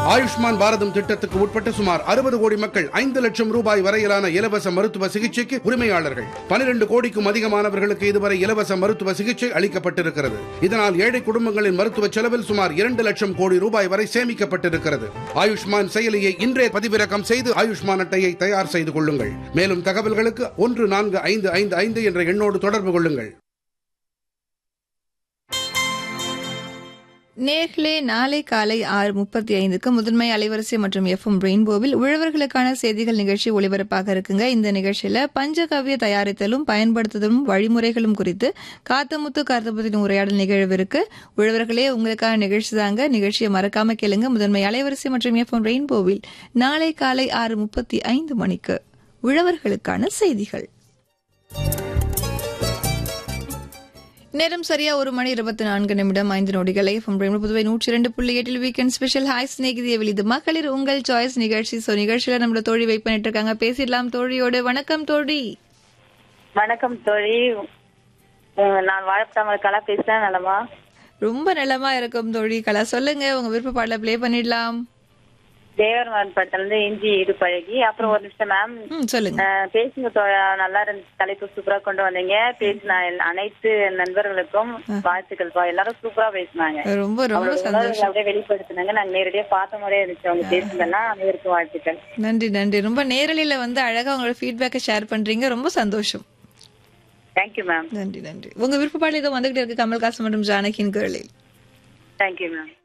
ஆயுஷ்மான் பாரதம் திட்டத்துக்கு உட்பட்ட சுமார் அறுபது கோடி மக்கள் ஐந்து லட்சம் ரூபாய் வரையிலான இலவச மருத்துவ சிகிச்சைக்கு உரிமையாளர்கள் பனிரெண்டு கோடிக்கும் அதிகமானவர்களுக்கு இதுவரை இலவச மருத்துவ சிகிச்சை அளிக்கப்பட்டிருக்கிறது இதனால் ஏழை குடும்பங்களின் மருத்துவ செலவில் சுமார் இரண்டு லட்சம் கோடி ரூபாய் வரை சேமிக்கப்பட்டிருக்கிறது ஆயுஷ்மான் செயலியை இன்றே பதிவிறக்கம் செய்து ஆயுஷ்மான் அட்டையை தயார் செய்து கொள்ளுங்கள் மேலும் தகவல்களுக்கு ஒன்று நான்கு ஐந்து ஐந்து ஐந்து என்ற எண்ணோடு தொடர்பு கொள்ளுங்கள் நேர்களே நாளை காலை ஆறு முப்பத்தி ஐந்துக்கு முதன்மை அலைவரிசை மற்றும் எஃப்எம் ரெயின்போவில் உழவர்களுக்கான செய்திகள் நிகழ்ச்சி ஒளிபரப்பாக இருக்குங்க இந்த நிகழ்ச்சியில பஞ்சகவ்ய தயாரித்தலும் பயன்படுத்துதலும் வழிமுறைகளும் குறித்து காத்தமுத்து காத்தமுத்தின் உரையாடல் நிகழ்விற்கு உழவர்களே உங்களுக்கான நிகழ்ச்சி தாங்க நிகழ்ச்சியை மறக்காம கேளுங்க முதன்மை அலைவரிசை மற்றும் எஃப்எம் ரெயின்போவில் நாளை காலை ஆறு முப்பத்தி ஐந்து மணிக்கு உழவர்களுக்கான செய்திகள் நேரம் சரியா ஒரு மணி இருபத்தி நான்கு நிமிடம் ஐந்து நொடிகளை from பிரேம புதுவை நூற்றி இரண்டு புள்ளி எட்டில் வீக்கெண்ட் ஸ்பெஷல் ஹாய் ஸ்நேகிதிய வெளிது மகளிர் உங்கள் சாய்ஸ் நிகழ்ச்சி சோ நிகழ்ச்சியில நம்மள தோழி வெயிட் பண்ணிட்டு இருக்காங்க பேசிடலாம் தோழியோடு வணக்கம் தோழி வணக்கம் தோழி உம், நான் வாழைப்பட்டாமல் கலா பேசுறேன் நலமா ரொம்ப நலமா இருக்கும் தோழி கலா சொல்லுங்க உங்க விருப்ப பாடல ப்ளே பண்ணிடலாம் தேவர்மன் படத்துல இருந்து இஞ்சி இது பழகி அப்புறம் ஒரு நிமிஷம் மேம் ம் சொல்லுங்க பேசுங்க தோழா நல்லா இருந்துச்சு தலைப்பு சூப்பரா கொண்டு வந்தீங்க பேசின அனைத்து நண்பர்களுக்கும் வாழ்த்துக்கள் பா எல்லாரும் சூப்பரா பேசினாங்க ரொம்ப ரொம்ப அவங்களோட சந்தோஷம் உணர்வுகளை அப்படியே வெளிப்படுத்தினாங்க நாங்க நேரடியா பார்த்த முறையே இருந்துச்சு அவங்க பேசுனதெல்லாம் அனைவருக்கும் வாழ்த்துக்கள் நன்றி நன்றி ரொம்ப நேரலையில வந்து அழகா உங்களோட ஃபீட்பேக்கை ஷேர் பண்றீங்க ரொம்ப சந்தோஷம் தேங்க்யூ மேம் நன்றி நன்றி உங்க விருப்ப பாடல் ஏதோ வந்துகிட்டே இருக்கு கமல்ஹாசன் மற்றும் ஜானகியின் குரலில் தேங்க்யூ மேம்